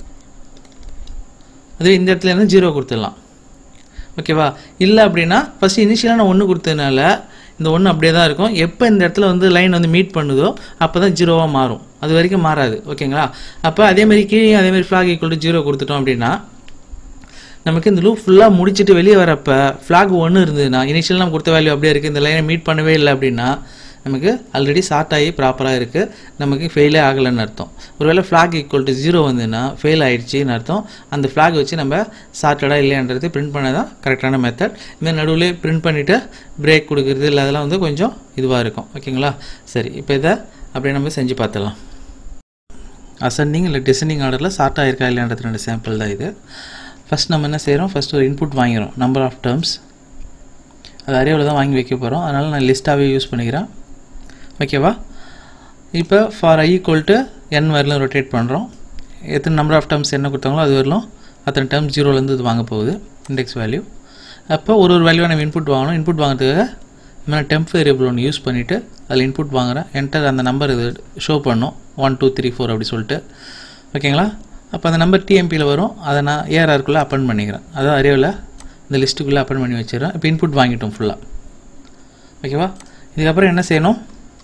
அதுவே இந்த இடத்துல இருந்து ஜீரோ கொடுத்துடலாம் ஓகேவா இல்லை அப்படின்னா ஃபஸ்ட்டு இனிஷியலாக நான் ஒன்று கொடுத்ததுனால இந்த ஒன்று அப்படியே தான் இருக்கும் எப்போ இந்த இடத்துல வந்து லைன் வந்து மீட் பண்ணுதோ அப்போ தான் ஜீரோவாக மாறும் அது வரைக்கும் மாறாது ஓகேங்களா அப்போ அதேமாதிரி கீழே அதேமாதிரி ஃப்ளாக் ஈக்குவல் டு ஜீரோ கொடுத்துட்டோம் அப்படின்னா நமக்கு இந்த லூப் ஃபுல்லாக முடிச்சுட்டு வெளியே வரப்போ ஃப்ளாக் ஒன்று இருந்ததுன்னா இனிஷியல் நம்ம கொடுத்த வேல்யூ அப்படியே இருக்குது இந்த லைனை மீட் பண்ணவே இல்லை அப்படின்னா நமக்கு ஆல்ரெடி ஸ்டார்ட் ஆகி ப்ராப்பராக இருக்குது நமக்கு ஃபெயிலே ஆகலைன்னு அர்த்தம் ஒருவேளை ஃப்ளாக் ஈக்குவல் டு ஜீரோ வந்துன்னா ஃபெயில் ஆயிடுச்சுன்னு அர்த்தம் அந்த ஃப்ளாக் வச்சு நம்ம சார்ட்டடாக இல்லைன்றது பிரிண்ட் பண்ண தான் கரெக்டான மெத்தட் இந்த நடுவில் பிரிண்ட் பண்ணிவிட்டு பிரேக் கொடுக்குறது இல்லை அதெல்லாம் வந்து கொஞ்சம் இதுவாக இருக்கும் ஓகேங்களா சரி இப்போ இதை அப்படியே நம்ம செஞ்சு பார்த்துடலாம் அசெண்டிங் இல்லை டிசெண்டிங் ஆர்டரில் சார்ட் ஆயிருக்கா இல்லைன்றது ரெண்டு சாம்பிள் தான் இது ஃபஸ்ட் நம்ம என்ன செய்கிறோம் ஃபஸ்ட் ஒரு இன்புட் வாங்கிறோம் நம்பர் ஆஃப் டேர்ம்ஸ் அது அரேவில் தான் வாங்கி வைக்க போகிறோம் அதனால் நான் லிஸ்ட்டாகவே யூஸ் பண்ணிக்கிறேன் ஓகேவா இப்போ for I equal to n வரலும் ரொட்டேட் பண்ணுறோம் எத்தனை நம்பர் ஆஃப் டேர்ம்ஸ் என்ன கொடுத்தாங்களோ அது வரலும் அத்தனை டேர்ம்ஸ் ஜீரோலேருந்து இது வாங்க போகுது இண்டெக்ஸ் வேல்யூ அப்போ ஒரு ஒரு வேல்யூவை நம்ம இன்புட் வாங்கணும் இன்புட் வாங்குறதுக்காக நான் டெம்ப் வேரியபிள் ஒன்று யூஸ் பண்ணிவிட்டு அதில் இன்புட் வாங்குறேன் என்டர் அந்த நம்பர் இது ஷோ பண்ணும் ஒன் டூ த்ரீ ஃபோர் அப்படி சொல்லிட்டு ஓகேங்களா அப்போ அந்த நம்பர் டிஎம்பியில் வரும் அதை நான் ஏஆர்ஆருக்குள்ளே அப்பன் பண்ணிக்கிறேன் அதான் அரேவில் இந்த லிஸ்ட்டுக்குள்ளே அப்பன் பண்ணி வச்சிடறேன் இப்போ இன்புட் வாங்கிட்டோம் ஃபுல்லாக ஓகேவா இதுக்கப்புறம் என்ன செய்யணும்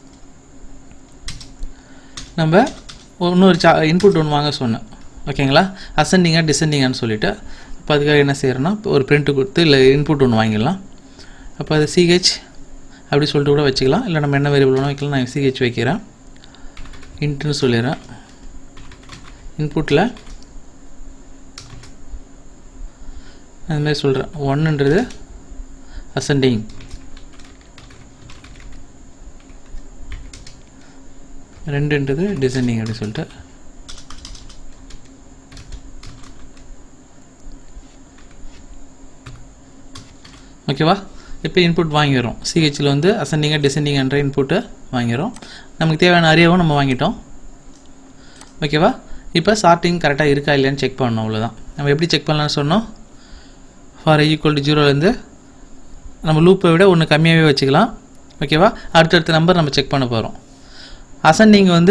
நம்ம இன்னொரு சா இன்புட் ஒன்று வாங்க சொன்னேன் ஓகேங்களா அசெண்டிங்காக டிசெண்டிங்கான்னு சொல்லிவிட்டு அப்போ அதுக்காக என்ன செய்கிறேன்னா ஒரு பிரிண்ட்டு கொடுத்து இல்லை இன்புட் ஒன்று வாங்கிடலாம் அப்போ அது சிஹெச் அப்படி சொல்லிட்டு கூட வச்சுக்கலாம் இல்லை நம்ம என்ன வேரியபிள் வேணும் வைக்கலாம் நான் சிஹெச் வைக்கிறேன் இன்ட்டுன்னு சொல்லிடுறேன் இன்புட்டில் அந்த மாதிரி சொல்கிறேன் ஒன்றுன்றது அசெண்டிங் ரெண்டுன்றது டிசைனிங் அப்படின்னு சொல்லிட்டு ஓகேவா இப்போ இன்புட் வாங்கிடுறோம் சிஹெச்சில் வந்து அசெண்டிங்காக டிசெண்டிங்ன்ற இன்புட்டை வாங்கிடுறோம் நமக்கு தேவையான அறியவும் நம்ம வாங்கிட்டோம் ஓகேவா இப்போ சார்ட்டிங் கரெக்டாக இருக்கா இல்லையான்னு செக் பண்ணணும் அவ்வளோதான் நம்ம எப்படி செக் பண்ணலாம்னு சொன்னோம் ஃபார் ஈக்குவல் டு ஜீரோலேருந்து நம்ம லூப்பை விட ஒன்று கம்மியாகவே வச்சுக்கலாம் ஓகேவா அடுத்தடுத்த நம்பர் நம்ம செக் பண்ண போகிறோம் அசெண்டிங் வந்து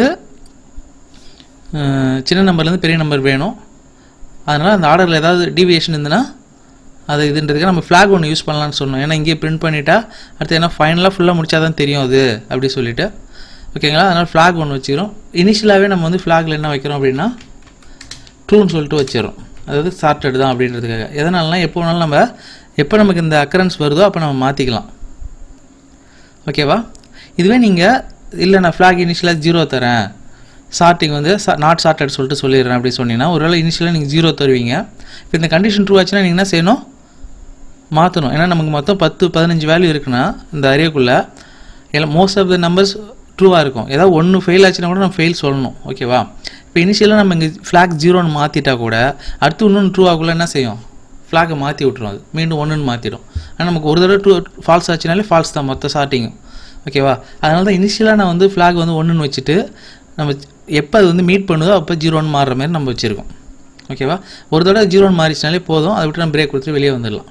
சின்ன நம்பர்லேருந்து பெரிய நம்பர் வேணும் அதனால் அந்த ஆர்டரில் ஏதாவது டீவியேஷன் இருந்ததுன்னா அது இதுன்றதுக்கு நம்ம ஃப்ளாக் ஒன்று யூஸ் பண்ணலான்னு சொன்னோம் ஏன்னா இங்கேயே பிரிண்ட் பண்ணிட்டா அடுத்து ஏன்னா ஃபைனலாக ஃபுல்லாக முடிச்சா தான் தெரியும் அது அப்படி சொல்லிட்டு ஓகேங்களா அதனால் ஃப்ளாக் ஒன்று வச்சுக்கிறோம் இனிஷியலாகவே நம்ம வந்து ஃப்ளாகில் என்ன வைக்கிறோம் அப்படின்னா ட்ரூன்னு சொல்லிட்டு வச்சிடறோம் அதாவது சார்ட்டட் தான் அப்படின்றதுக்காக எதனாலனா எப்போ வேணாலும் நம்ம எப்போ நமக்கு இந்த அக்கரன்ஸ் வருதோ அப்போ நம்ம மாற்றிக்கலாம் ஓகேவா இதுவே நீங்கள் இல்லை நான் ஃப்ளாக் இனிஷியலாக ஜீரோ தரேன் சார்ட்டிங் வந்து நாட் சார்ட்டட் சொல்லிட்டு சொல்லிடுறேன் அப்படி சொன்னீங்கன்னா ஒருவேளை இனிஷியலாக நீங்கள் ஜீரோ தருவீங்க இப்போ இந்த கண்டிஷன் ட்ரூ ஆச்சுன்னா நீங்கள் என்ன செய்யணும் மாற்றணும் ஏன்னா நமக்கு மொத்தம் பத்து பதினஞ்சு வேல்யூ இருக்குன்னா இந்த அரியக்குள்ளே எல்லாம் மோஸ்ட் ஆஃப் த நம்பர்ஸ் ட்ரூவாக இருக்கும் ஏதாவது ஒன்று ஃபெயில் ஆச்சுன்னா கூட நம்ம ஃபெயில் சொல்லணும் ஓகேவா இப்போ இனிஷியலாக நம்ம இங்கே ஃப்ளாக் ஜீரோன்னு மாற்றிட்டா கூட அடுத்து இன்னொன்று ட்ரூ ஆகுள்ள என்ன செய்யும் ஃப்ளாகை மாற்றி விட்ரும் அது மீண்டும் ஒன்றுன்னு மாற்றிடும் ஆனால் நமக்கு ஒரு தடவை ட்ரூ ஃபால்ஸ் ஆச்சுனாலே ஃபால்ஸ் தான் மொத்த ஸ்டார்டிங்கும் ஓகேவா அதனால தான் இனிஷியலாக நான் வந்து ஃப்ளாக் வந்து ஒன்றுன்னு வச்சுட்டு நம்ம எப்போ அது வந்து மீட் பண்ணுதோ அப்போ ஜீரோன்னு மாறுற மாதிரி நம்ம வச்சுருக்கோம் ஓகேவா ஒரு தடவை ஜீரோன்னு மாறிச்சினாலே போதும் அதை விட்டு நம்ம பிரேக் கொடுத்துட்டு வெளியே வந்துடலாம்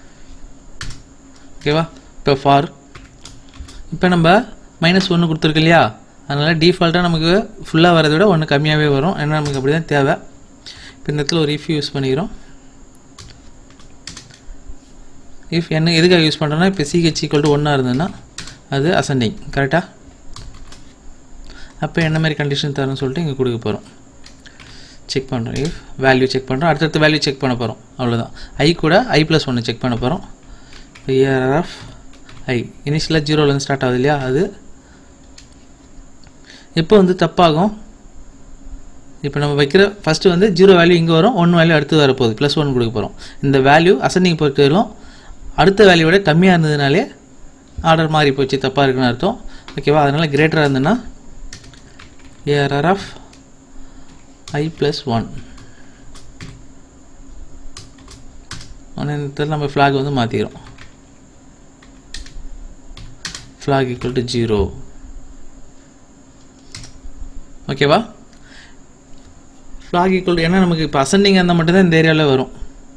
ஓகேவா இப்போ ஃபார் இப்போ நம்ம மைனஸ் ஒன்று கொடுத்துருக்கு இல்லையா அதனால் டிஃபால்ட்டாக நமக்கு ஃபுல்லாக வரதை விட ஒன்று கம்மியாகவே வரும் ஏன்னா நமக்கு அப்படி தான் தேவை இப்போ இந்த இடத்துல ஒரு இஃப் யூஸ் பண்ணிக்கிறோம் இஃப் என்ன எதுக்காக யூஸ் பண்ணுறோன்னா இப்போ சிஹெச் ஈக்குவல் டு ஒன்றா இருந்ததுன்னா அது அசெண்டிங் கரெக்டாக அப்போ என்ன மாதிரி கண்டிஷன் தரணும்னு சொல்லிட்டு இங்கே கொடுக்க போகிறோம் செக் பண்ணுறோம் இஃப் வேல்யூ செக் பண்ணுறோம் அடுத்தடுத்த வேல்யூ செக் பண்ண போகிறோம் அவ்வளோதான் ஐ கூட ஐ ப்ளஸ் ஒன்று செக் பண்ண போகிறோம் இப்போ ஏஆர் ஆஃப் ஐ இனிஷியலாக ஜீரோலேருந்து ஸ்டார்ட் ஆகுது இல்லையா அது எப்போ வந்து தப்பாகும் இப்போ நம்ம வைக்கிற ஃபஸ்ட்டு வந்து ஜீரோ வேல்யூ இங்கே வரும் ஒன் வேல்யூ அடுத்து வரப்போகுது ப்ளஸ் ஒன் கொடுக்க போகிறோம் இந்த வேல்யூ அசெண்டிங் பொறுத்த வரும் அடுத்த வேல்யூ விட கம்மியாக இருந்ததுனாலே ஆர்டர் மாறி போச்சு தப்பாக இருக்குன்னு அர்த்தம் ஓகேவா அதனால் கிரேட்டராக இருந்ததுன்னா A R R of I plus one உடனே இந்த இடத்துல நம்ம ஃப்ளாக் வந்து மாற்றிக்கிறோம் ஃப்ளாக் ஈக்குவல் டு ஜீரோ ஓகேவா ஃப்ளாக் ஈக்குவல் ஏன்னா நமக்கு இப்போ அசெண்டிங் இருந்தால் மட்டும்தான் இந்த ஏரியாவில் வரும்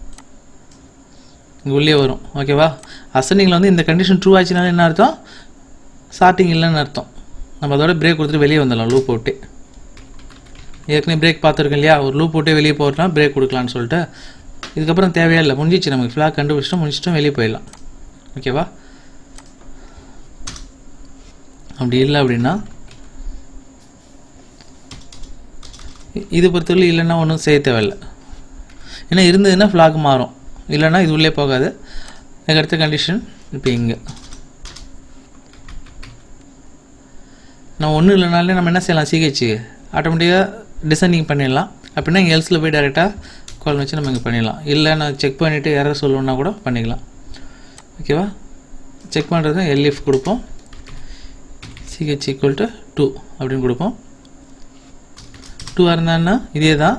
இங்கே உள்ளே வரும் ஓகேவா அசெண்டிங்கில் வந்து இந்த கண்டிஷன் ட்ரூ ஆச்சுனாலும் என்ன அர்த்தம் ஸ்டார்டிங் இல்லைன்னு அர்த்தம் நம்ம அதோட பிரேக் கொடுத்துட்டு வெளியே வந்துடலாம் லூப் போட்டு ஏற்கனவே பிரேக் பார்த்துருக்கோம் இல்லையா ஒரு லூப் போட்டு வெளியே போகிறோம்னா பிரேக் கொடுக்கலான்னு சொல்லிட்டு இதுக்கப்புறம் தேவையே இல்லை முடிஞ்சிச்சு நமக்கு ஃப்ளாக் கண்டுபிடிச்சிட்டோம் முடிச்சிட்டோம் வெளியே போயிடலாம் ஓகேவா அப்படி இல்லை அப்படின்னா இ- இது பொறுத்தவரை இல்லைன்னா ஒன்றும் செய்ய தேவையில்லை ஏன்னா இருந்ததுன்னா ஃப்ளாக் மாறும் இல்லைன்னா இது உள்ளே போகாது அதுக்கு அடுத்த கண்டிஷன் இப்போ இங்கே நம்ம ஒன்றும் இல்லைனாலே நம்ம என்ன செய்யலாம் சிஹெச் ஆட்டோமேட்டிக்காக டிசைனிங் பண்ணிடலாம் அப்படின்னா இங்கே எல்ஸில் போய் டேரெக்டாக கால் வச்சு நம்ம இங்கே பண்ணிடலாம் இல்லை நான் செக் பண்ணிவிட்டு யாராவது சொல்லணுன்னா கூட பண்ணிக்கலாம் ஓகேவா செக் பண்ணுறது எல்எஃப் கொடுப்போம் சிஹெச் ஈக்குவல் டு டூ அப்படின்னு கொடுப்போம் டூவாக இருந்தான்னா இதே தான்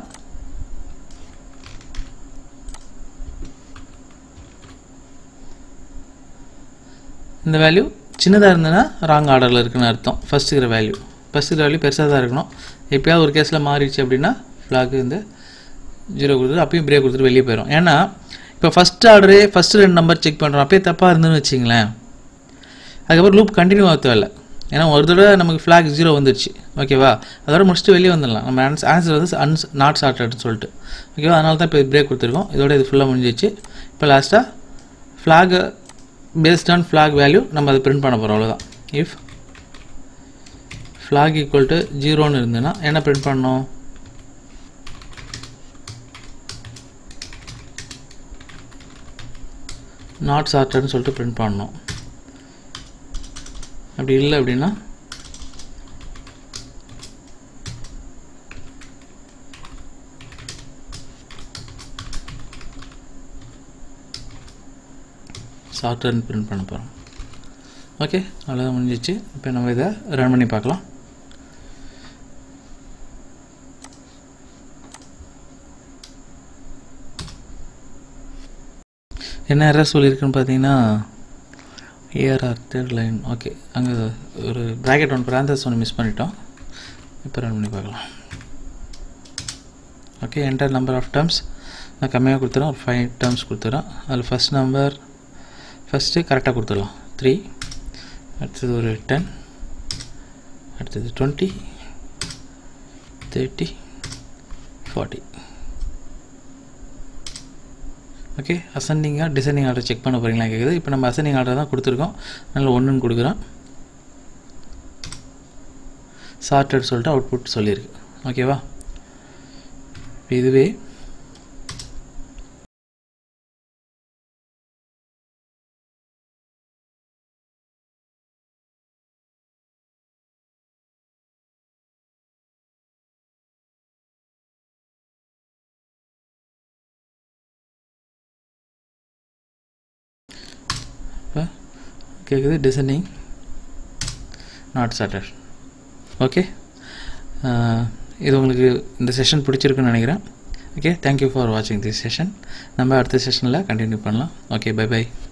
இந்த வேல்யூ சின்னதாக இருந்ததுன்னா ராங் ஆர்டரில் இருக்குன்னு அர்த்தம் ஃபஸ்ட் இருக்கிற வேல்யூ ஃபஸ்ட் இருக்கிற வேல்யூ பெருசாக தான் இருக்கணும் எப்பயாவது ஒரு கேஸில் மாறிடுச்சு அப்படின்னா ஃப்ளாக் வந்து ஜீரோ கொடுத்துட்டு அப்பயும் பிரேக் கொடுத்துட்டு வெளியே போயிடும் ஏன்னா இப்போ ஃபஸ்ட் ஆர்டரே ஃபஸ்ட்டு ரெண்டு நம்பர் செக் பண்ணுறோம் அப்பயே தப்பாக இருந்துன்னு வச்சிங்களேன் அதுக்கப்புறம் லூப் கண்டினியூ ஆக தேவையில்ல ஏன்னா ஒரு தடவை நமக்கு ஃப்ளாக் ஜீரோ வந்துருச்சு ஓகேவா அதோட முடிச்சுட்டு வெளியே வந்துடலாம் நம்ம ஆன்ஸ் ஆன்சர் வந்து அன்ஸ் நாட் சார்ட்டட்னு சொல்லிட்டு ஓகேவா அதனால தான் இப்போ பிரேக் கொடுத்துருக்கோம் இதோட இது ஃபுல்லாக முடிஞ்சிச்சு இப்போ லாஸ்ட்டாக flag based on flag value நம்ம அதை பிரிண்ட் பண்ண போகிறோம் அவ்வளோதான் இஃப் ஃப்ளாக் ஈக்குவல் டு ஜீரோன்னு இருந்ததுன்னா என்ன பிரிண்ட் பண்ணணும் நாட் சார்ட்டட்னு சொல்லிட்டு பிரிண்ட் பண்ணணும் அப்படி இல்லை அப்படின்னா சாஃப்ட்வேர் பிரிண்ட் பண்ண போகிறோம் ஓகே அவ்வளோதான் முடிஞ்சிச்சு இப்போ நம்ம இதை ரன் பண்ணி பார்க்கலாம் என்ன எரர் சொல்லியிருக்குன்னு பார்த்தீங்கன்னா ஏஆர்ஆர் தேர்ட் லைன் ஓகே அங்கே ஒரு ப்ராக்கெட் ஒன் பிராந்தஸ் ஒன்று மிஸ் பண்ணிட்டோம் இப்போ ரன் பண்ணி பார்க்கலாம் okay enter number of terms நான் கம்மியாக கொடுத்துறேன் ஒரு ஃபைவ் டேர்ம்ஸ் கொடுத்துறேன் அதில் ஃபஸ்ட் நம்பர் ஃபஸ்ட்டு கரெக்டாக கொடுத்துடலாம் த்ரீ அடுத்தது ஒரு டென் அடுத்தது டுவெண்ட்டி தேர்ட்டி ஃபார்ட்டி ஓகே அசெண்டிங்காக டிசைனிங் ஆர்டர் செக் பண்ண போகிறீங்களா கேட்குது இப்போ நம்ம அசெண்டிங் ஆர்டர் தான் கொடுத்துருக்கோம் அதனால் ஒன்றுன்னு கொடுக்குறோம் சார்ட்டட் சொல்லிட்டு அவுட்புட் சொல்லியிருக்கு ஓகேவா இப்போ இதுவே இப்போ கேட்குது டிசைனிங் நாட் சார்ட்டட் ஓகே இது உங்களுக்கு இந்த செஷன் பிடிச்சிருக்குன்னு நினைக்கிறேன் ஓகே தேங்க்யூ ஃபார் வாட்சிங் திஸ் செஷன் நம்ம அடுத்த செஷனில் கண்டினியூ பண்ணலாம் ஓகே பை பை